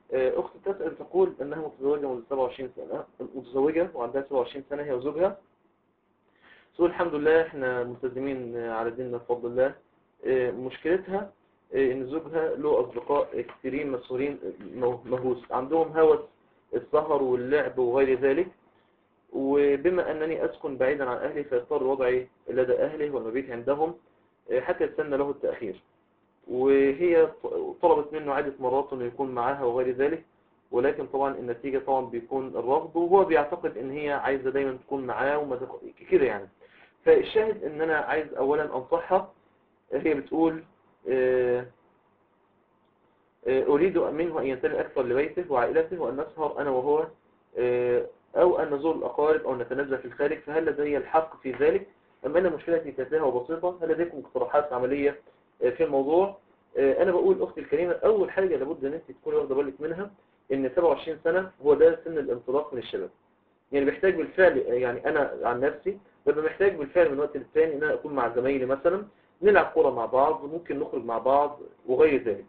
آه، أخت تسأل تقول أنها متزوجة منذ 27 سنة متزوجة وعندها 27 سنة هي وزوجها تقول الحمد لله احنا ملتزمين على ديننا بفضل الله آه، مشكلتها آه، ان زوجها له اصدقاء كثيرين مسؤولين مهووس عندهم هوس السهر واللعب وغير ذلك وبما انني اسكن بعيدا عن اهلي فيضطر وضعي لدى اهلي والمبيت عندهم آه، حتى يتسنى له التأخير وهي طلبت منه عدة مرات انه يكون معاها وغير ذلك ولكن طبعا النتيجة طبعا بيكون الرفض وهو بيعتقد ان هي عايزة دايما تكون معاه وما تق... كده يعني فالشاهد ان انا عايز اولا انصحها هي بتقول آه، آه، اريد منه ان ينتمي اكثر لبيته وعائلته وان نسهر انا وهو آه، او ان نزور الاقارب او نتنزل في الخارج فهل لدي الحق في ذلك اما ان مشكلتي تافهه وبسيطة هل لديكم اقتراحات عملية في الموضوع انا بقول اختي الكريمة اول حاجة لابد ان انت تكوني واخده بالك منها ان 27 سنة هو ده سن الانطلاق من الشباب يعني بيحتاج بالفعل يعني انا عن نفسي ببقى محتاج بالفعل من وقت للتاني ان انا اكون مع زمايلي مثلا نلعب كوره مع بعض ممكن نخرج مع بعض وغير ذلك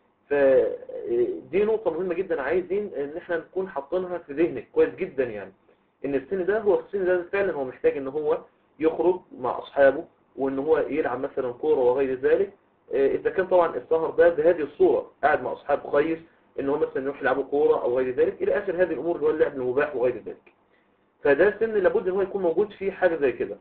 فدي نقطة مهمة جدا عايزين ان احنا نكون حاطينها في ذهنك كويس جدا يعني ان السن ده هو السن ده فعلا هو محتاج ان هو يخرج مع اصحابه وان هو يلعب مثلا كوره وغير ذلك اذا كان طبعا السهر ده بهذه الصورة قاعد مع اصحابه كويس ان هو مثلا يروح يلعبوا كوره او غير ذلك الى اخر هذه الامور اللي هو اللعب المباح وغير ذلك فده سن لابد ان هو يكون موجود فيه حاجه زي كده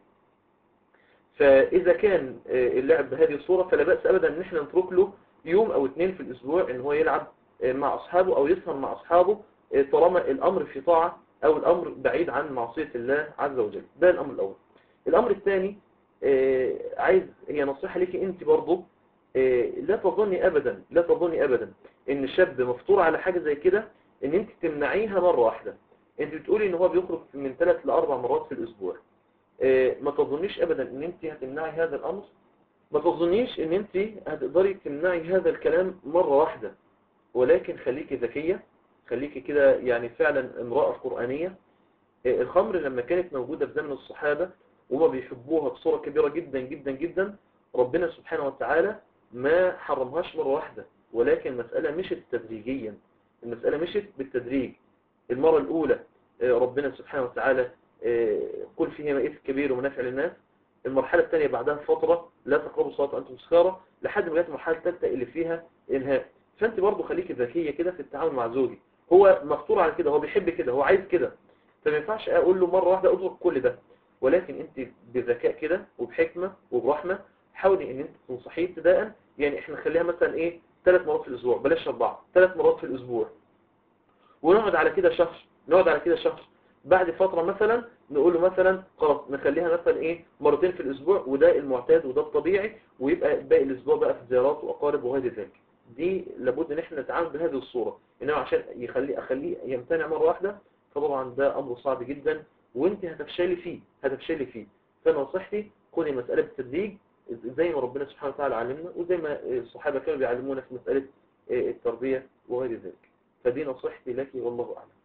فاذا كان اللعب بهذه الصوره فلا باس ابدا ان احنا نترك له يوم او اثنين في الاسبوع ان هو يلعب مع اصحابه او يسهر مع اصحابه طالما الامر في طاعه او الامر بعيد عن معصيه الله عز وجل ده الامر الاول الامر الثاني عايز هي نصيحه ليكي انت برضه لا تظني ابدا لا تظني ابدا ان شاب مفطور على حاجة زي كده ان انت تمنعيها مرة واحدة انت بتقولي ان هو بيخرج من ثلاث لاربع مرات في الاسبوع ما تظنيش ابدا ان انت هتمنعي هذا الامر ما تظنيش ان انت هتقدري تمنعي هذا الكلام مرة واحدة ولكن خليكي ذكية خليكي كده يعني فعلا امرأة قرآنية الخمر لما كانت موجودة في زمن الصحابة وما بيحبوها بصورة كبيرة جدا جدا جدا ربنا سبحانه وتعالى ما حرمهاش مرة واحدة ولكن المسألة مشت تدريجيا المسألة مشت بالتدريج المرة الأولى ربنا سبحانه وتعالى قل فيها مئة كبير ومنافع للناس المرحلة الثانية بعدها فترة لا تقربوا الصلاة أنتم سكارى لحد ما جت المرحلة الثالثة اللي فيها إنهاء فأنت برضو خليك ذكية كده في التعامل مع زوجي هو مخطور على كده هو بيحب كده هو عايز كده فما ينفعش أقول له مرة واحدة أترك كل ده ولكن أنت بذكاء كده وبحكمة وبرحمة حاولي ان انت تنصحيه ابتداء يعني احنا نخليها مثلا ايه ثلاث مرات في الاسبوع بلاش اربعه ثلاث مرات في الاسبوع ونقعد على كده شهر نقعد على كده شهر بعد فترة مثلا نقول له مثلا خلاص نخليها مثلا ايه مرتين في الاسبوع وده المعتاد وده الطبيعي ويبقى باقي الاسبوع بقى في زيارات واقارب وغير ذلك دي لابد ان احنا نتعامل بهذه الصورة انما عشان يخلي اخليه يمتنع مرة واحدة فطبعا ده امر صعب جدا وانت هتفشلي فيه هتفشلي فيه فنصيحتي خدي المسألة بالتدريج زي ما ربنا سبحانه وتعالى علمنا وزي ما الصحابة كانوا بيعلمونا في مسألة التربية وغير ذلك فدي نصيحتي لك والله أعلم